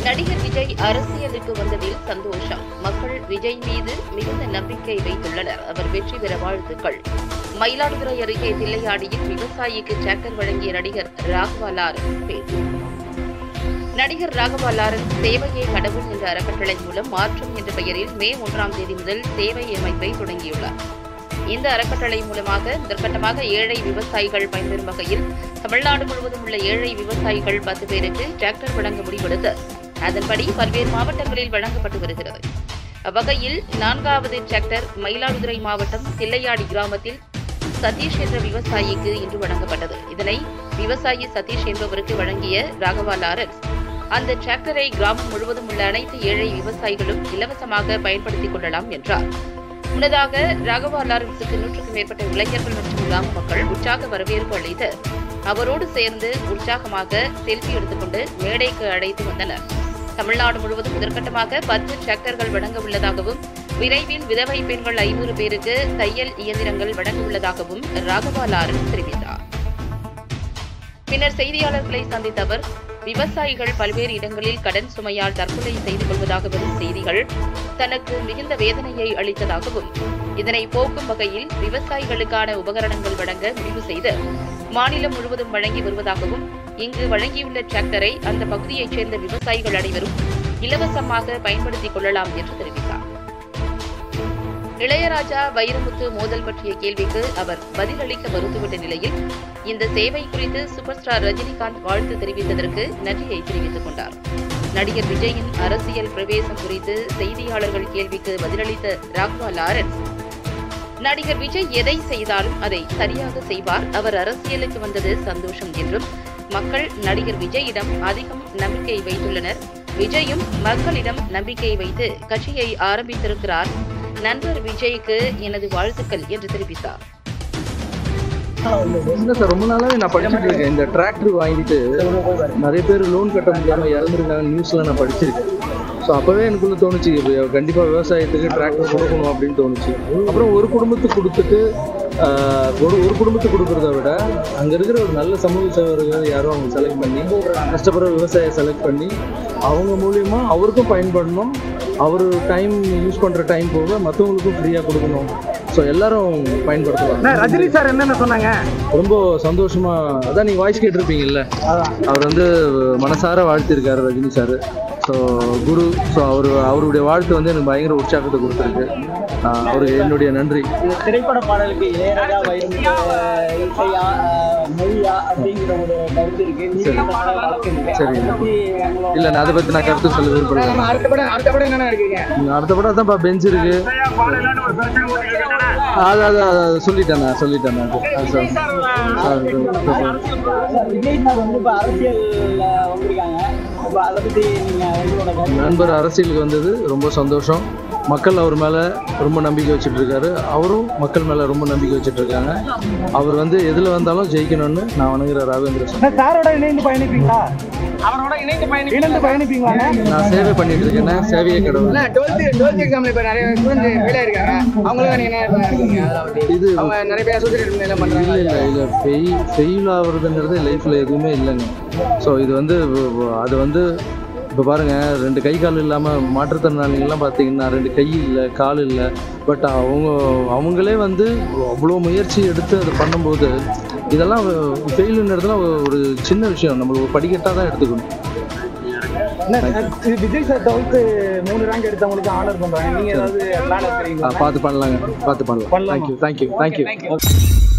நடிகர் விஜய் அரசியலுக்கு வந்ததில் சந்தோஷம் மக்கள் விஜய் மீது மிகுந்த நம்பிக்கை வைத்துள்ளனர் அவர் வெற்றி பெற வாழ்த்துக்கள் மயிலாடுதுறை அருகே தில்லையாடியில் விவசாயிக்கு டிராக்டர் வழங்கிய நடிகர் ராகவா லாரன்ஸ் பேட்டி நடிகர் ராகவா லாரன்ஸ் சேவையே கடவுள் என்ற அறக்கட்டளை மூலம் மாற்றம் என்ற பெயரில் மே ஒன்றாம் தேதி முதல் சேவை அமைப்பை தொடங்கியுள்ளார் இந்த அறக்கட்டளை மூலமாக முதற்கட்டமாக ஏழை விவசாயிகள் பயன்பெறும் வகையில் தமிழ்நாடு முழுவதும் உள்ள ஏழை விவசாயிகள் பத்து பேருக்கு டிராக்டர் வழங்க முடிவெடுத்து அதன்படி பல்வேறு மாவட்டங்களில் வழங்கப்பட்டு வருகிறது அவ்வகையில் நான்காவது டிராக்டர் மயிலாடுதுறை மாவட்டம் தில்லையாடி கிராமத்தில் சதீஷ் என்ற விவசாயிக்கு இன்று வழங்கப்பட்டது இதனை விவசாயி சதீஷ் என்பவருக்கு வழங்கிய ராகவா லாரன்ஸ் அந்த டிராக்டரை கிராமம் முழுவதும் உள்ள அனைத்து ஏழை விவசாயிகளும் இலவசமாக பயன்படுத்திக் கொள்ளலாம் என்றார் முன்னதாக ராகவா லாரன்ஸுக்கு நூற்றுக்கும் மேற்பட்ட இளைஞர்கள் மற்றும் கிராம மக்கள் உற்சாக வரவேற்பு அளித்து அவரோடு சேர்ந்து உற்சாகமாக செல்ஃபி எடுத்துக்கொண்டு மேடைக்கு அழைத்து வந்தனர் தமிழ்நாடு முழுவதும் முதற்கட்டமாக பத்து டிராக்டர்கள் வழங்க உள்ளதாகவும் விரைவில் விதவை பெண்கள் ஐநூறு பேருக்கு தையல் இயந்திரங்கள் வழங்க உள்ளதாகவும் ராகவா லாரன்ஸ் தெரிவித்தார் பின்னர் செய்தியாளர்களை சந்தித்த அவர் விவசாயிகள் பல்வேறு இடங்களில் கடன் சுமையால் தற்கொலை செய்து கொள்வதாக வரும் செய்திகள் தனக்கு மிகுந்த வேதனையை அளித்ததாகவும் இதனை போக்கும் வகையில் விவசாயிகளுக்கான உபகரணங்கள் வழங்க முடிவு செய்து மாநிலம் முழுவதும் வழங்கி வருவதாகவும் இங்கு வழங்கியுள்ள டிராக்டரை அந்த பகுதியைச் சேர்ந்த விவசாயிகள் அனைவரும் இலவசமாக பயன்படுத்திக் கொள்ளலாம் என்று தெரிவித்தார் இளையராஜா வைரமுத்து மோதல் பற்றிய கேள்விக்கு அவர் பதிலளிக்க மறுத்துவிட்ட நிலையில் இந்த சேவை குறித்து சூப்பர் ஸ்டார் ரஜினிகாந்த் வாழ்த்து தெரிவித்ததற்கு நன்றியை தெரிவித்துக் கொண்டார் நடிகர் விஜயின் அரசியல் பிரவேசம் குறித்து செய்தியாளர்கள் கேள்விக்கு பதிலளித்த ராகவா லாரன்ஸ் நடிகர் விஜய் எதை செய்தாலும் அதை சரியாக செய்வார் அவர் அரசியலுக்கு வந்தது சந்தோஷம் என்றும் மக்கள் நடிகர் விஜயிடம் அதிகம் நம்பிக்கை வைத்துள்ளனர் விஜயும் மக்களிடம் நம்பிக்கை வைத்து கட்சியை ஆரம்பித்திருக்கிறார் நண்பர் விஜய்க்கு எனது வாழ்த்துக்கள் என்று தெரிவித்தார் இல்லை சார் ரொம்ப நாளாவே நான் படிச்சுட்டு இருக்கேன் இந்த டிராக்டர் வாங்கிட்டு நிறைய பேர் லோன் கட்ட முடியாம இறந்துருக்காங்க நியூஸ்ல நான் படிச்சிருக்கேன் ஸோ அப்போவே எனக்குள்ள தோணுச்சு இப்போ கண்டிப்பாக விவசாயத்துக்கு டிராக்டர் கொடுக்கணும் அப்படின்னு தோணுச்சு அப்புறம் ஒரு குடும்பத்துக்கு கொடுத்துட்டு ஆஹ், ஒரு ஒரு குடும்பத்துக்கு கொடுக்கறத விட அங்கே இருக்கிற ஒரு நல்ல சமூக சேவர்கள் யாரும் அவங்க செலக்ட் பண்ணி கஷ்டப்படுற விவசாயியை செலக்ட் பண்ணி அவங்க மூலியமா அவருக்கும் பயன்படணும் அவர் டைம் யூஸ் பண்ணுற டைம் போக மற்றவங்களுக்கும் ஃப்ரீயாக கொடுக்கணும் ஸோ எல்லாரும் பயன்படுத்தலாம் ரஜினி சார் என்னென்ன சொன்னாங்க ரொம்ப சந்தோஷமா அதான் நீங்க வாய்ஸ் கேட்டிருப்பீங்கல்ல அவர் வந்து மனசார வாழ்த்திருக்காரு ரஜினி சார் ஸோ குரு ஸோ அவர் அவருடைய வாழ்த்து வந்து எனக்கு பயங்கர உற்சாகத்தை கொடுத்துருக்கு ஆஹ் அவருக்கு என்னுடைய நன்றி இது திரைப்பட பாடலுக்கு இளையராஜா வைரமுத்து இசையா அஹ், மொழியா அப்படிங்கிற ஒரு கருத்து இருக்கு நீங்க சரி. இந்த பாடல் வளர்க்குறீங்க. சரி. அதை பத்தி உங்களோட- இல்லை நான் அதை பற்றி நான் கருத்து சொல்ல விரும்பல அடுத்த படம் அடுத்த படம் என்னென்ன இருக்கீங்க அடுத்த படம் தான் பெஞ்ச் இருக்கு அது அது அது சொல்லிட்டேன் நான் சொல்லிட்டேன் நான் அது. அது சொல்- அது சொல்- விஜய் சார் வந்து இப்ப அரசியல்ல வந்திருக்காங்க இப்ப அதை பத்தி நீங்க உங்களோட கருத்து நண்பர் அரசியலுக்கு வந்தது ரொம்ப சந்தோஷம் மக்கள் அவர் மேலே ரொம்ப நம்பிக்கை வச்சுட்டு இருக்காரு அவரும் மக்கள் மேலே ரொம்ப நம்பிக்கை வச்சுட்டு இருக்காங்க அவர் வந்து எதில் வந்தாலும் ஜெயிக்கணும்னு நான் வணங்குற ராகவேந்திர சாமி சாரோட இணைந்து பயணிப்பீங்களா அவரோட இணைந்து பயணி இணைந்து பயணிப்பீங்களா நான் சேவை பண்ணிட்டு இருக்கேன் சேவையே கடவுள் டுவெல்த் டுவெல்த் எக்ஸாம்ல இப்ப நிறைய ஸ்டூடெண்ட் ஃபெயில் ஆயிருக்காங்க அவங்களுக்கு நீங்க என்ன இருக்கீங்க அதெல்லாம் பத்தி இது அவங்க நிறைய பேர் சூசைட் எல்லாம் பண்றாங்க இல்லை இல்லை இல்லை ஃபெயில் ஃபெயில் ஆகுறதுன்றது லைஃப்பில் எதுவுமே இல்லைங்க ஸோ இது வந்து வ- வ- அது வந்து இப்போ பாருங்கள் ரெண்டு கை கால் இல்லாமல் மாற்றுத்திறனாளிகள்லாம் பார்த்தீங்கன்னா ரெண்டு கை இல்லை கால் இல்லை பட் அவங்க அவங்களே வந்து அவ்வளோ முயற்சி எடுத்து அதை பண்ணும்போது இதெல்லாம் ஃபெயிலுன்றதுலாம் ஒரு சின்ன விஷயம் நம்ம ஒரு படிக்கட்டாக தான் எடுத்துக்கணும் இது விஜய் சார் டுவெல்த் மூணு ரேங்க் எடுத்தவங்களுக்கு ஆனர் பண்றாங்க நீங்க ஏதாவது பிளான் ஆ, இருக்கிறீங்களா பார்த்து பண்ணலாங்க பார்த்து பண்ணலாம் பண்ணலாமா? Thank you thank you thank you